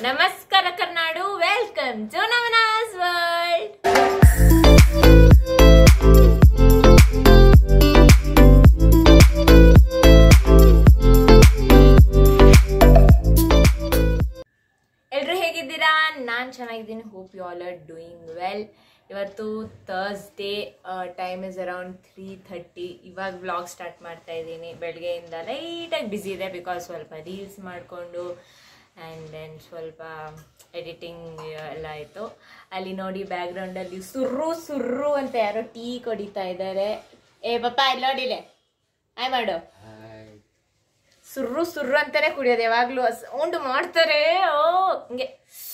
ನಮಸ್ಕಾರ ಕರ್ನಾಡು welcome to Navana's world ಎಲ್ರು ಹೇಗಿದ್ದೀರಾ ನಾನು ಚೆನ್ನಾಗಿದ್ದೀನಿ hope you all are doing well ಇವತ್ತು Thursday time is around three thirty ಇವಾಗ ವ್ಲಾಗ್ ಸ್ಟಾರ್ಟ್ ಮಾಡ್ತಾ ಇದ್ದೀನಿ ಬೆಳಗ್ಗೆಯಿಂದ ಲೈಟಾಗಿ ಬ್ಯುಸಿ ಇದೆ ಬಿಕಾಸ್ ಸ್ವಲ್ಪ ರೀಲ್ಸ್ ಮಾಡಿಕೊಂಡು ಆ್ಯಂಡ್ ದೆನ್ ಸ್ವಲ್ಪ ಎಡಿಟಿಂಗ್ ಎಲ್ಲ ಆಯಿತು ಅಲ್ಲಿ ನೋಡಿ ಬ್ಯಾಕ್ಗ್ರೌಂಡಲ್ಲಿ ಸುರ್ರು ಸುರ್ರು ಅಂತ ಯಾರೋ ಟೀ ಕೊಡಿತಾ ಇದ್ದಾರೆ ಏ ಪಪ್ಪ ಇಲ್ಲಿ ನೋಡಿಲೆ ಆಯ್ ಮಾಡು ಸುರ್ರು ಸುರ್ರು ಅಂತಾನೆ ಕುಡಿಯೋದು ಯಾವಾಗ್ಲೂ ಸೌಂಡ್ ಮಾಡ್ತಾರೆ ಓ ಹಿಂಗೆ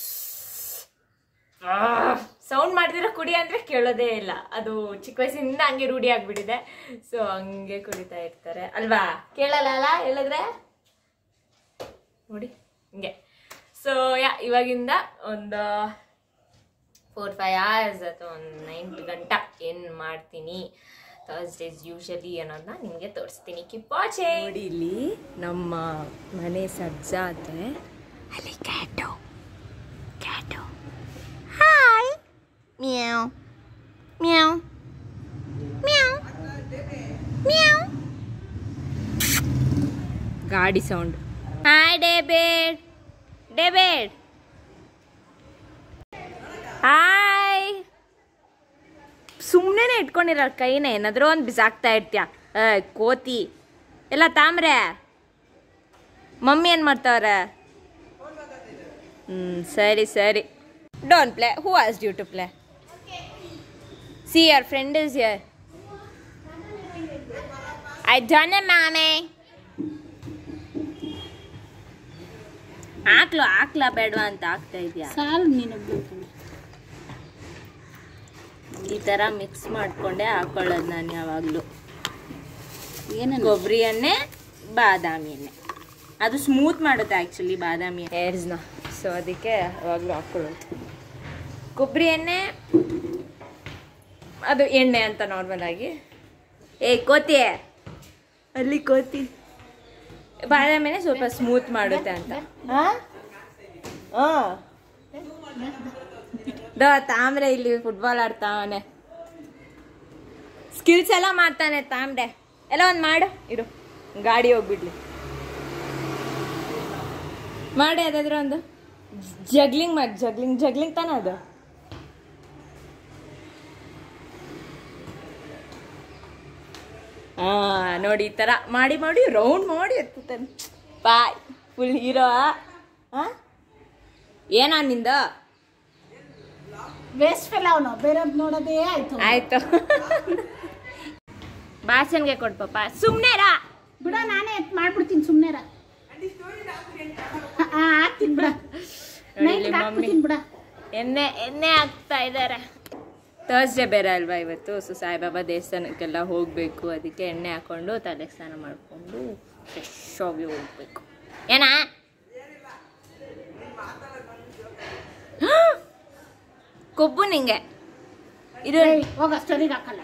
ಸೌಂಡ್ ಮಾಡ್ದಿರೋ ಕುಡಿ ಅಂದ್ರೆ ಕೇಳೋದೇ ಇಲ್ಲ ಅದು ಚಿಕ್ಕ ವಯಸ್ಸಿನಿಂದ ಹಂಗೆ ರೂಢಿ ಆಗ್ಬಿಟ್ಟಿದೆ ಸೊ ಹಂಗೆ ಕುಡಿತಾ ಇರ್ತಾರೆ ಅಲ್ವಾ ಕೇಳಲ್ಲ ಅಲ್ಲ ಹೇಳಿದ್ರೆ ನೋಡಿ ಹಿಂಗೆ ಸೊ ಯಾ ಇವಾಗಿಂದ ಒಂದು ಫೋರ್ ಫೈವ್ ಅವರ್ಸ್ ಅಥವಾ ಒಂದು ಎಂಟು ಗಂಟೆ ಏನು ಮಾಡ್ತೀನಿ ಥರ್ಸ್ಡೇಸ್ ಯೂಶಲಿ ಅನ್ನೋದನ್ನ ನಿಮಗೆ ತೋರಿಸ್ತೀನಿ ಕಿಪ್ ವಾಚೆ ನೋಡಿ ಇಲ್ಲಿ ನಮ್ಮ ಮನೆ ಸಜ್ಜಾತೆ ಅಲ್ಲಿ cat cat hi meow meow meow meow ಗಾಡಿ ಸೌಂಡ್ ಹಾಯ್ ಡೇಬೇಡ್ ಡೇಬೇಡ್ ಹಾಯ್ ಸುಮ್ಮನೆ ಇಟ್ಕೊಂಡಿರೋ ಕೈನ ಏನಾದರೂ ಒಂದು ಬಿಸಾಕ್ತಾ ಇರ್ತೀಯ ಏ ಕೋತಿ ಎಲ್ಲ ತಾಮ್ರೆ ಮಮ್ಮಿ ಏನು ಮಾಡ್ತಾವ್ರೆ ಹ್ಞೂ ಸರಿ ಸರಿ don't play who as due to play see your friend is your I done a ಮ್ಯಾಮೆ ಹಾಕ್ಲು ಹಾಕ್ಲಾ ಬೇಡವಾ ಅಂತ ಆಗ್ತಾ ಇದೆಯಾ ಸಾಲು ನೀನೊಬ್ಳು ಈ ಥರ ಮಿಕ್ಸ್ ಮಾಡಿಕೊಂಡೆ ಹಾಕೊಳ್ಳೋದು ನಾನು ಯಾವಾಗಲೂ ಏನೇನು ಕೊಬ್ಬರಿ ಎಣ್ಣೆ ಬಾದಾಮಿ ಎಣ್ಣೆ ಅದು ಸ್ಮೂತ್ ಮಾಡುತ್ತೆ ಆ್ಯಕ್ಚುಲಿ ಬಾದಾಮಿ ಹೇರ್ಸ್ನ ಸೊ ಅದಕ್ಕೆ ಯಾವಾಗಲೂ ಹಾಕ್ಕೊಳ್ಳೋದು ಕೊಬ್ಬರಿ ಎಣ್ಣೆ ಅದು ಎಣ್ಣೆ ಅಂತ ನಾರ್ಮಲ್ ಆಗಿ ಏ ಕೋತಿ ಅಲ್ಲಿ ಕೋತಿ ಬಾದಾಮಿ ಎಣ್ಣೆ ಸ್ವಲ್ಪ ಸ್ಮೂತ್ ಮಾಡುತ್ತೆ ಅಂತ ಹಾಂ ಹಾಂ ದೋ ತಾಮ್ರೆ ಇಲ್ಲಿ ಫುಟ್ಬಾಲ್ ಆಡ್ತಾವನೆ ಸ್ಕಿಲ್ಸ್ ಎಲ್ಲ ಮಾಡ್ತಾನೆ ತಾಮ್ರೆ ಎಲ್ಲ ಒಂದು ಮಾಡು ಇರು ಗಾಡಿ ಹೋಗ್ಬಿಡ್ಲಿ ಮಾಡಿ ಅದಾದ್ರೆ ಒಂದು ಜಗ್ಲಿಂಗ್ ಮಾಡಿ ಜಗ್ಲಿಂಗ್ ಜಗ್ಲಿಂಗ್ ತಾನ ಅದು ಹಾ ನೋಡಿ ಈ ಥರ ಮಾಡಿ ಮಾಡಿ ರೌಂಡ್ ಮಾಡಿ ಎತ್ತುತ್ತಾನೆ ಬಾಯ್ ಫುಲ್ ಹೀರೋ ಹಾ ಏನಾ ನಿಂದ ವೇಸ್ಟ್ ಫೆಲ್ ಅವನು ಬೇರೆದ್ ನೋಡೋದೇ ಆಯ್ತು ಆಯ್ತು ಬಾಸನ್ಗೆ ಕೊಡ್ಪಪ್ಪ ಸುಮ್ಮನೆ ರಾ ಬಿಡ ನಾನೇ ಎತ್ ಮಾಡ್ಬಿಡ್ತೀನಿ ಸುಮ್ನೆ ಹಾಕ್ತೀನಿ ಬಿಡ ನೋಡಿ ಇಲ್ಲಿ ನೈಟ್ ಮಮ್ಮಿ ಹಾಕ್ಬಿಡ್ತೀನಿ ಬಿಡ ಎಣ್ಣೆ ಎಣ್ಣೆ ಹಾಕ್ತಾ ಇದ್ದಾರೆ ಥರ್ಸ್ಡೇ ಬೇರೆ ಅಲ್ವಾ ಇವತ್ತು ಸೊ ಸಾಯಿಬಾಬಾ ದೇವಸ್ಥಾನಕ್ಕೆಲ್ಲ ಹೋಗಬೇಕು ಅದಕ್ಕೆ ಎಣ್ಣೆ ಹಾಕೊಂಡು ತಲೆಗೆ ಸ್ನಾನ ಮಾಡಿಕೊಂಡು ಫ್ರೆಶ್ ಆಗಿ ಹೋಗ್ಬೇಕು ಏನಾ ಕೊಬ್ಬು ನಿಂಗೆ ಇದು ಏಯ್, ಹೋಗ ಸ್ಟೋರಿಗೆ ಹಾಕಲ್ಲ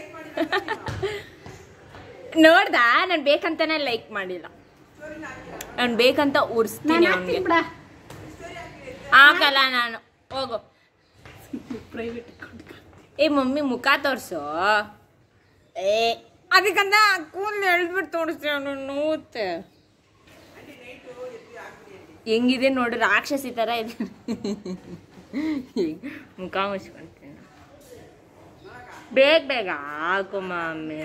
ನೋಡ್ದಾ ನಾನು ಬೇಕಂತಾನೆ ಲೈಕ್ ಮಾಡಿಲ್ಲ ನಾನು ಬೇಕಂತ ನಾನು ಉರ್ಸ್ತೀನಿ ಅವನಿಗೆ ಹಾಕ್ತೀನಿ ಬಿಡ ಹಾಕಲ್ಲ ನಾನು ಹೋಗು ಪ್ರೈವೇಟ್ ಏ ಮಮ್ಮಿ ಮುಖ ತೋರ್ಸು ಏ ಅದಕ್ಕಂತ ಕೂದಲು ಎಳ್ದ್ಬಿಟ್ಟು ತೋರಿಸ್ತೀವಿ ಅವನು ನೋವುತ್ತೆ ಹೆಂಗಿದೆ ನೋಡು ರಾಕ್ಷಸಿ ಥರ ಇದೆ ಹಿಂಗ್ ಮುಖ ಮುಚ್ಕೊಂತೀನಿ ಬೇಗ ಬೇಗ ಹಾಕು ಮಮ್ಮಿ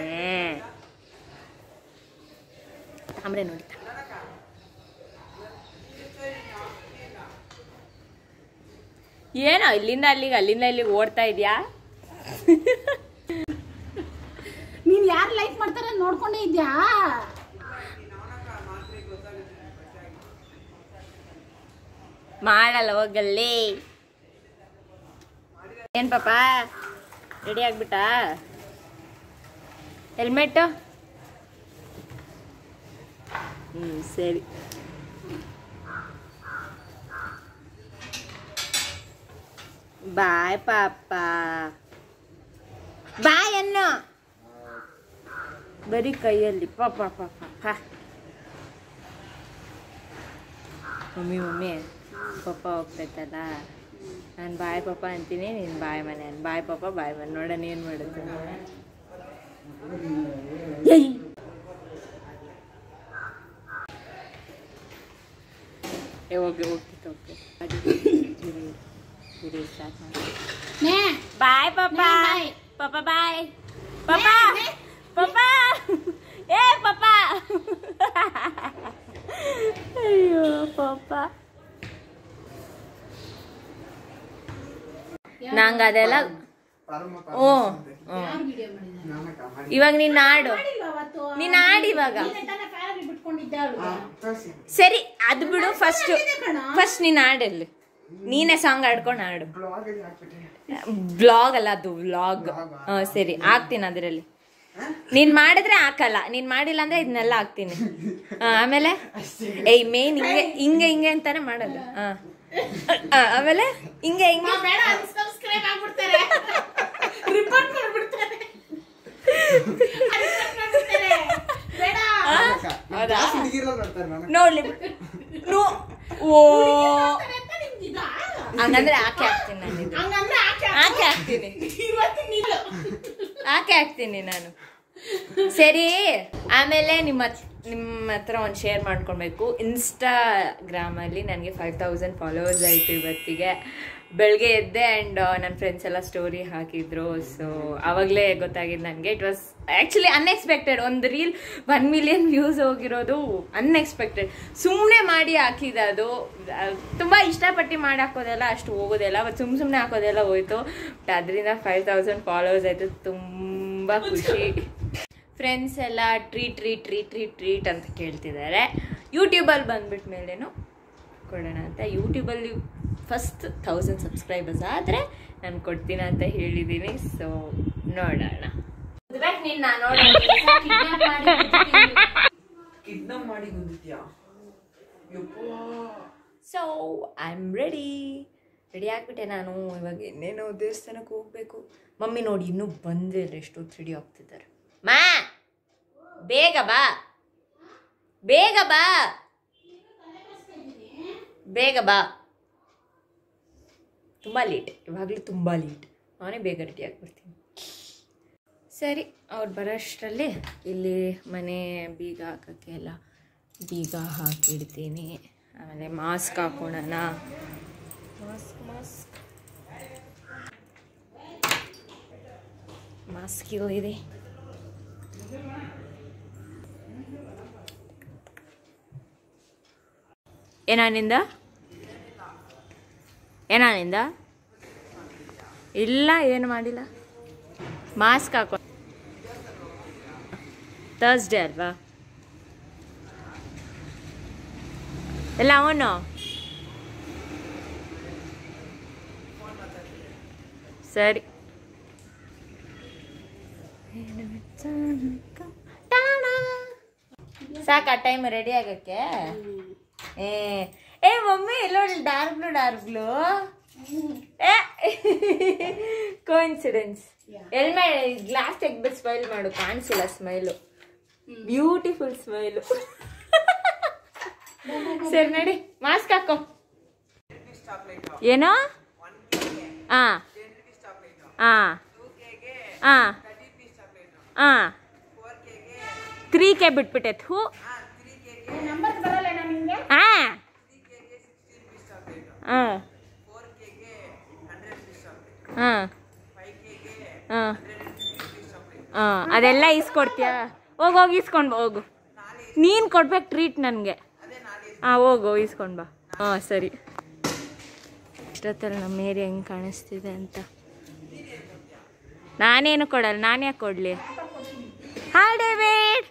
ತಾಮ್ರೆ ನೋಡಿ ಏನೋ ಇಲ್ಲಿಂದ ಅಲ್ಲಿಗೆ ಅಲ್ಲಿಂದ ಇಲ್ಲಿಗೆ ಓಡ್ತಾ ಇದೆಯಾ ನೀನ್ ಯಾರು ಲೈಕ್ ಮಾಡ್ತಾರೆ ನೋಡ್ಕೊಂಡೇ ಇದ್ಯಾ ಮಾಡಲ್ಲ ಹೋಗಲ್ಲಿ ಏನ್ ಪಾಪ ರೆಡಿ ಆಗ್ಬಿಟ್ಟ ಹೆಲ್ಮೆಟ್ಟು ಹ್ಮ್ ಸರಿ ಬಾಯ್ ಪಾಪ ಬಾಯ್ ಅನ್ನು ಬರೀ ಕೈಯಲ್ಲಿ ಪಾಪ ಪಾಪ ಮಮ್ಮಿ ಮಮ್ಮಿ ಪಪ್ಪ ಹೋಗ್ತೈತಲ್ಲ ನಾನು ಬಾಯ್ ಪಪ್ಪ ಅಂತೀನಿ ನೀನು ಬಾಯ್ ಮನೆ ಅನ್ ಬಾಯ್ ಪಪ್ಪ ಬಾಯ್ ಮನೆ ನೋಡೋಣ ಏನು ಮಾಡುತ್ತೆ ಏಯ್ ಏ ಹೋಗಿ ಹೋಗ್ತಿತ್ತು ಹೋಗ್ತಿ ಸ್ಟಾರ್ಟ್ ಮಾಡಿ ನೇ ಬಾಯ್ ಪಪ್ಪ Bye. ಪಪ್ಪ ಬಾಯ್ ಪಪ್ಪ ನೇ. ಪಪ್ಪ ಏ ಪಪ್ಪ ಅಯ್ಯೋ ಪಪ್ಪ ನಂಗೆ ಅದೆಲ್ಲ ಓ ಹ್ಮ್. ಯಾರು ವಿಡಿಯೋ ಮಾಡಿದ್ದಾರೆ ಇವಾಗ ನೀನ್ ಆಡು ಮಾಡಿಲ್ವಾ ಅವತ್ತು ನೀನ್ ಆಡು ಇವಾಗ ನೀನೇ ತಾನೇ ಫ್ಯಾನಲ್ಲಿ ಬಿಟ್ಕೊಂಡಿದ್ದೆ ಅವ್ಳು ಸರಿ ಅದು ಬಿಡು ಫಸ್ಟ್ ಇದೆ ಕಣ. ಫಸ್ಟ್ ನೀನ್ ಆಡಲ್ಲಿ ನೀನೇ ಸಾಂಗ್ ಆಡ್ಕೊಂಡು ಆಡು ಬ್ಲಾಗ್ ಅಲ್ಲ ಅದು ವ್ಲಾಗ್ ಹಾ ಸರಿ ಆಗ್ತೀನಿ ಅದರಲ್ಲಿ ನೀನ್ ಮಾಡಿದ್ರೆ ಹಾಕಲ್ಲ ನೀನ್ ಮಾಡಿಲ್ಲ ಅಂದ್ರೆ ಇದನ್ನೆಲ್ಲ ಹಾಕ್ತೀನಿ ಹಾ, ಆಮೇಲೆ ಏಯ್ ಮೇನ್ ಹಿಂಗೆ ಹಿಂಗೆ ಹಿಂಗೆ ಅಂತಾನೆ ಮಾಡೋದು ಹಾ ಆ, ಆಮೇಲೆ ಹಿಂಗೆ ಹಿಂಗೆ ಬೇಡ ಅನ್ಸಬ್ಸ್ಕ್ರೈಬ್ ಆಗ್ಬಿಡ್ತಾರೆ ರಿಪೋರ್ಟ್ ಮಾಡ್ಬಿಡ್ತಾರೆ Unsubscribe ಮಾಡ್ಬಿಡ್ತಾರೆ. ಬೇಡ ಹೌದಾ ಹುಡುಗಿರೆಲ್ಲ ಬರ್ತಾರೆ ನಾನು ನೋಡ್ಲಿ ನೋ ಓ ಮಾಡ್ತಾರೆ ಅಂತ ನಿಮ್ಗೆ ಇದಾ? ಹಂಗಂದ್ರೆ ಆಕೆ ಹಾಕ್ತೀನಿ ನಾನು ಇದು ಹಂಗಂದ್ರೆ ಆಕೆ ಆಕೆ ಹಾಕ್ತೀನಿ ಇವತ್ತು ನಿಲ್ಲು ಆಕೆ ಹಾಕ್ತೀನಿ ನಾನು ಸರಿ ಆಮೇಲೆ ನಿಮ್ಮ ಹತ್- ನಿಮ್ಮ ಹತ್ರ ಒಂದು ಶೇರ್ ಮಾಡ್ಕೊಳ್ಬೇಕು ಇನ್ಸ್ಟಾಗ್ರಾಮಲ್ಲಿ ನನಗೆ ಫೈವ್ ತೌಸಂಡ್ ಫಾಲೋವರ್ಸ್ ಆಯಿತು ಇವತ್ತಿಗೆ ಬೆಳಗ್ಗೆ ಎದ್ದೆ ಆ್ಯಂಡ್ ನನ್ನ ಫ್ರೆಂಡ್ಸ್ ಎಲ್ಲ ಸ್ಟೋರಿ ಹಾಕಿದ್ರು ಸೊ ಆವಾಗಲೇ ಗೊತ್ತಾಗಿದ್ದು ನನಗೆ ಇಟ್ ವಾಸ್ ಆ್ಯಕ್ಚುಲಿ ಅನ್ಎಕ್ಸ್ಪೆಕ್ಟೆಡ್ ಒಂದು ರೀಲ್ ಒನ್ ಮಿಲಿಯನ್ ವ್ಯೂಸ್ ಹೋಗಿರೋದು ಅನ್ಎಕ್ಸ್ಪೆಕ್ಟೆಡ್ ಸುಮ್ಮನೆ ಮಾಡಿ ಹಾಕಿದೆ ಅದು ತುಂಬ ಇಷ್ಟಪಟ್ಟು ಮಾಡಿ ಹಾಕೋದೆಲ್ಲ ಅಷ್ಟು ಹೋಗೋದಿಲ್ಲ ಬಟ್ ಸುಮ್ಮ ಸುಮ್ಮನೆ ಹಾಕೋದೆಲ್ಲ ಹೋಯ್ತು ಬಟ್ ಅದರಿಂದ ಫೈವ್ ತೌಸಂಡ್ ಫಾಲೋವರ್ಸ್ ಆಯಿತು ತುಂಬ ಖುಷಿ ಫ್ರೆಂಡ್ಸ್ ಎಲ್ಲ treat treat treat treat treat ಅಂತ ಕೇಳ್ತಿದ್ದಾರೆ ಯೂಟ್ಯೂಬಲ್ಲಿ ಬಂದ್ಬಿಟ್ಟ ಮೇಲೇನು ಕೊಡೋಣ ಅಂತ ಯೂಟ್ಯೂಬಲ್ಲಿ ಫಸ್ಟ್ ಥೌಸಂಡ್ ಸಬ್ಸ್ಕ್ರೈಬರ್ಸ್ ಆದರೆ ನಾನು ಕೊಡ್ತೀನಿ ಅಂತ ಹೇಳಿದ್ದೀನಿ ಸೊ ನೋಡೋಣ ನೀನು ಕಿಡ್ನಾಪ್ ಮಾಡಿ ಬಂದಿದ್ಯಾ ಯಪ್ಪಾ so I am ready ready ಆಗ್ಬಿಟ್ಟೆ ನಾನು ಇವಾಗ ಇನ್ನೇನೋ ದೇವಸ್ಥಾನಕ್ಕೆ ಹೋಗ್ಬೇಕು ಮಮ್ಮಿ ನೋಡಿ ಇನ್ನೂ ಬಂದಿಲ್ಲ ಎಷ್ಟೊತ್ತು ರೆಡಿ ಆಗ್ತಿದ್ದಾರೆ ಮಾ ಬೇಗ ಬಾ ಬೇಗ ಬಾ ಬೇಗ ಬಾ ತುಂಬ ಲೇಟ್ ಇವಾಗಲೂ ತುಂಬ ಲೇಟ್ ನಾನೇ ಬೇಗ ರೆಡಿ ಆಗ್ಬಿಡ್ತೀನಿ ಸರಿ ಅವ್ರು ಬರೋಷ್ಟರಲ್ಲಿ ಇಲ್ಲಿ ಮನೆ ಬೀಗ ಹಾಕೋಕ್ಕೆ ಎಲ್ಲ ಬೀಗ ಹಾಕಿಡ್ತೀನಿ ಆಮೇಲೆ ಮಾಸ್ಕ್ ಹಾಕೋಣ ಮಾಸ್ಕ್ ಮಾಸ್ಕ್ ಮಾಸ್ಕ್ ಇದೆ ಏನಾನಿಂದ ಏನಾನಿಂದ ಇಲ್ಲ ಏನು ಮಾಡಿಲ್ಲ ಮಾಸ್ಕ್ ಹಾಕೋ ಥರ್ಸ್ಡೇ ಅಲ್ವಾ ಎಲ್ಲ ಅವನು ಸರಿ ಸಾಕಾ ಟೈಮ್ ರೆಡಿ ಆಗಕ್ಕೆ ಏ ಏ ಮಮ್ಮಿ ನೋಡಿ ಡಾರ್ಕ್ ಬ್ಲೂ ಡಾರ್ಕ್ ಬ್ಲೂ ಏ ಕೋಇನ್ಸಿಡೆನ್ಸ್ ಎಲ್ಮೆ ಗ್ಲಾಸ್ ತೆಗ್ಬಿಟ್ಟು ಸ್ಮೈಲ್ ಮಾಡು ಕಾಣಿಸಿಲ್ಲ ಸ್ಮೈಲು ಬ್ಯೂಟಿಫುಲ್ ಸ್ಮೈಲು ಸರಿ ನಡಿ ಮಾಸ್ಕ್ ಹಾಕೋ ಏನೋ ಹಾ ಹಾ ಹಾ ಹಾ ತ್ರೀ ಕೆ ಬಿಟ್ಬಿಟ್ಟೆ ಥೂ ನಂಬರ್ ಬರಲ್ಲ ನಿಮ್ಗೆ ಹಾ ಹಾ ಹಾ ಹಾ ಹಾ ಅದೆಲ್ಲ ಇಸ್ಕೊಡ್ತೀಯಾ ಹೋಗಿ ಹೋಗಿ ಇಸ್ಕೊಂಡು ಬಾ ಹೋಗು ನೀನು ಕೊಡ್ಬೇಕು ಟ್ರೀಟ್ ನನಗೆ ಹಾಂ ಹೋಗು ಇಸ್ಕೊಂಡು ಬಾ ಹಾಂ ಸರಿ ಇಷ್ಟೊತ್ತಲ್ಲಿ ನಮ್ಮ ಏರಿಯಾ ಹೆಂಗೆ ಕಾಣಿಸ್ತಿದೆ ಅಂತ ನಾನೇನು ಕೊಡಲ್ಲ ನಾನು ಯಾಕೆ ಕೊಡಲಿ ಹಾಯ್ ಡೇವಿಡ್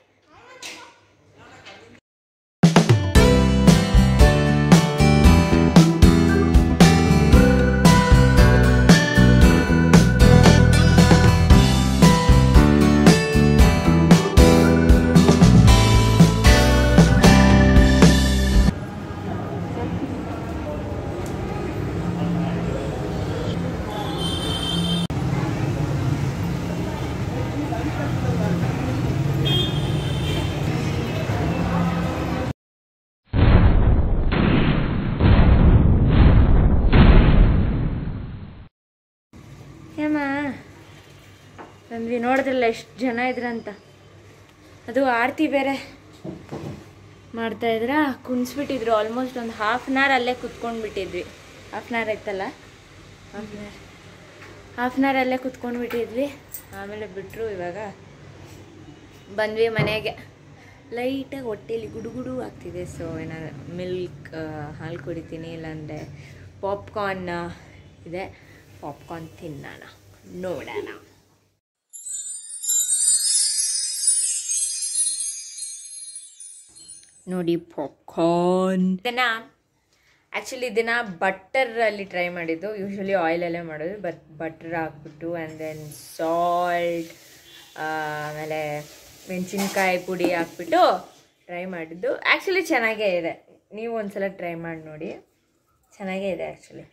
ಬಂದ್ವಿ ನೋಡಿದ್ರಲ್ಲ ಎಷ್ಟು ಜನ ಇದ್ರಂತ ಅದು ಆರತಿ ಬೇರೆ ಮಾಡ್ತಾ ಇದ್ರ ಕುಣಿಸ್ಬಿಟ್ಟಿದ್ರು ಆಲ್ಮೋಸ್ಟ್ ಒಂದು ಹಾಫ್ ಆನ್ ಅವರ್ ಅಲ್ಲೇ ಕುತ್ಕೊಂಡ್ಬಿಟ್ಟಿದ್ವಿ ಹಾಫ್ ಆನ್ ಅವರ್ ಆಯ್ತಲ್ಲ half an hour half an hour ಅಲ್ಲೇ ಕುತ್ಕೊಂಡ್ಬಿಟ್ಟಿದ್ವಿ ಆಮೇಲೆ ಬಿಟ್ಟರು ಇವಾಗ ಬಂದ್ವಿ ಮನೆಗೆ ಲೈಟಾಗಿ ಹೊಟ್ಟೆಲಿ ಗುಡುಗುಡು ಆಗ್ತಿದೆ ಸೊ ಏನಾದ್ರು ಮಿಲ್ಕ್ ಹಾಲು ಕುಡಿತೀನಿ ಇಲ್ಲಾಂದರೆ ಪಾಪ್ಕಾರ್ನ್ ಇದೆ ಪಾಪ್ಕಾರ್ನ್ ತಿನ್ನೋಣ ನೋಡೋಣ ನೋಡಿ ಪಾಪ್ಕಾರ್ನ್ ಇದನ್ನ ಆ್ಯಕ್ಚುಲಿ ಇದನ್ನ ಬಟ್ಟರಲ್ಲಿ ಟ್ರೈ ಮಾಡಿದ್ದು ಯೂಶ್ವಲಿ ಆಯಿಲಲ್ಲೇ ಮಾಡೋದು ಬಟ್ ಬಟರ್ ಹಾಕ್ಬಿಟ್ಟು ಆ್ಯಂಡ್ ದೆನ್ ಸಾಲ್ಟ್ ಆಮೇಲೆ ಮೆಣಸಿನ್ಕಾಯಿ ಪುಡಿ ಹಾಕ್ಬಿಟ್ಟು ಟ್ರೈ ಮಾಡಿದ್ದು ಆ್ಯಕ್ಚುಲಿ ಚೆನ್ನಾಗೇ ಇದೆ ನೀವು ಒಂದ್ಸಲ ಟ್ರೈ ಮಾಡಿ ನೋಡಿ ಚೆನ್ನಾಗೇ ಇದೆ ಆ್ಯಕ್ಚುಲಿ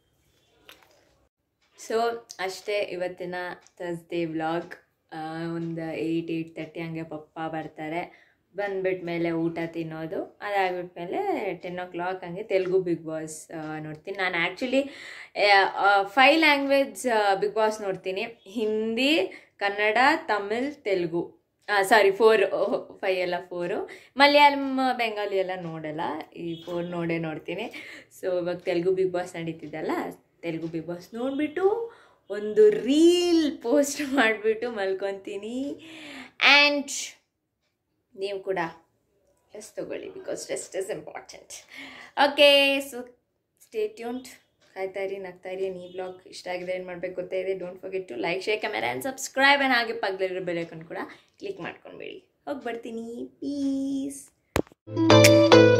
ಸೊ ಅಷ್ಟೇ ಇವತ್ತಿನ ಥರ್ಸ್ಡೇ ವ್ಲಾಗ್ ಒಂದು ಏಯ್ಟ್ ಏಯ್ಟ್ ತರ್ಟಿ ಹಂಗೆ ಪಪ್ಪ ಬರ್ತಾರೆ ಬಂದ್ಬಿಟ್ಮೇಲೆ ಊಟ ತಿನ್ನೋದು ಅದಾಗ್ಬಿಟ್ಮೇಲೆ ಟೆನ್ ಓ ಕ್ಲಾಕ್ ಹಂಗೆ ತೆಲುಗು ಬಿಗ್ ಬಾಸ್ ನೋಡ್ತೀನಿ ನಾನು actually five language Bigg Boss ನೋಡ್ತೀನಿ Hindi Kannada Tamil Telugu sorry four five ಎಲ್ಲ ಫೋರು ಮಲಯಾಳಂ ಬೆಂಗಾಲಿ ಎಲ್ಲ ನೋಡಲ್ಲ ಈ ಫೋರ್ ನೋಡೇ ನೋಡ್ತೀನಿ ಸೊ ಇವಾಗ ತೆಲುಗು ಬಿಗ್ ಬಾಸ್ ನಡೀತಿದ್ದಲ್ಲ ತೆಲುಗು ಬಿಗ್ ಬಾಸ್ ನೋಡಿಬಿಟ್ಟು ಒಂದು ರೀಲ್ ಪೋಸ್ಟ್ ಮಾಡಿಬಿಟ್ಟು ಮಲ್ಕೊತೀನಿ ಆ್ಯಂಡ್ ನೀವು ಕೂಡ ರೆಸ್ಟ್ ತಗೊಳ್ಳಿ because rest is important okay so stay tuned ಕಾಯ್ತಾ ಇರಿ ನಗ್ತಾ ಇರಿ ನೀ ಬ್ಲಾಗ್ ಇಷ್ಟ ಆಗಿದೆ ಏನು ಮಾಡಬೇಕು ಗೊತ್ತೇ ಇದೆ don't forget to like share camera and subscribe and ಹಾಗೆ ಪಕ್ಕದಲ್ಲಿರೋ ಬೆಲೈಕನ್ ಕೂಡ ಕ್ಲಿಕ್ ಮಾಡ್ಕೊಂಡ್ಬೇಡಿ ಹೋಗಿ ಬರ್ತೀನಿ ಪೀಸ್